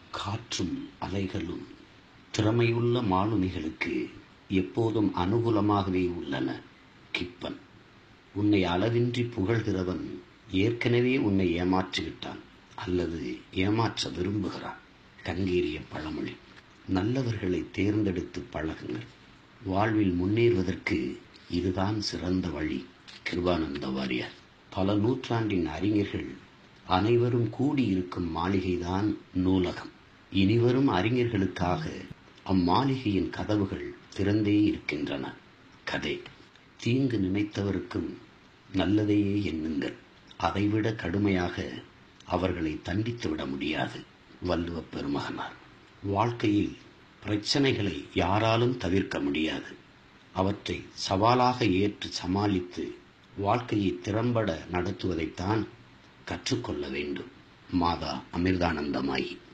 காற்றும் அலைகளும் திறமையுள்ள மாலுமிகளுக்கு எப்போதும் அனுகூலமாகவே உள்ளன கிப்பன் உன்னை அளவின்றி புகழ்கிறவன் ஏற்கனவே உன்னை ஏமாற்றிவிட்டான் அல்லது ஏமாற்ற விரும்புகிறான் கங்கேறிய பழமொழி நல்லவர்களை தேர்ந்தெடுத்து பழகுங்கள் வாழ்வில் முன்னேறுவதற்கு இதுதான் சிறந்த வழி கிருபானந்த வாரியார் பல நூற்றாண்டின் அறிஞர்கள் அனைவரும் கூடியிருக்கும் மாளிகைதான் நூலகம் இனிவரும் அறிஞர்களுக்காக அம்மாளிகையின் கதவுகள் திறந்தே இருக்கின்றன கதை தீங்கு நினைத்தவருக்கும் நல்லதையே எண்ணுங்கள் அதைவிட கடுமையாக அவர்களை தண்டித்து விட முடியாது வள்ளுவ பெருமகனார் வாழ்க்கையில் பிரச்சனைகளை யாராலும் தவிர்க்க முடியாது அவற்றை சவாலாக ஏற்று சமாளித்து வாழ்க்கையை திறம்பட நடத்துவதைத்தான் கற்றுக்கொள்ள வேண்டும் மாதா அமிர்தானந்தமாயி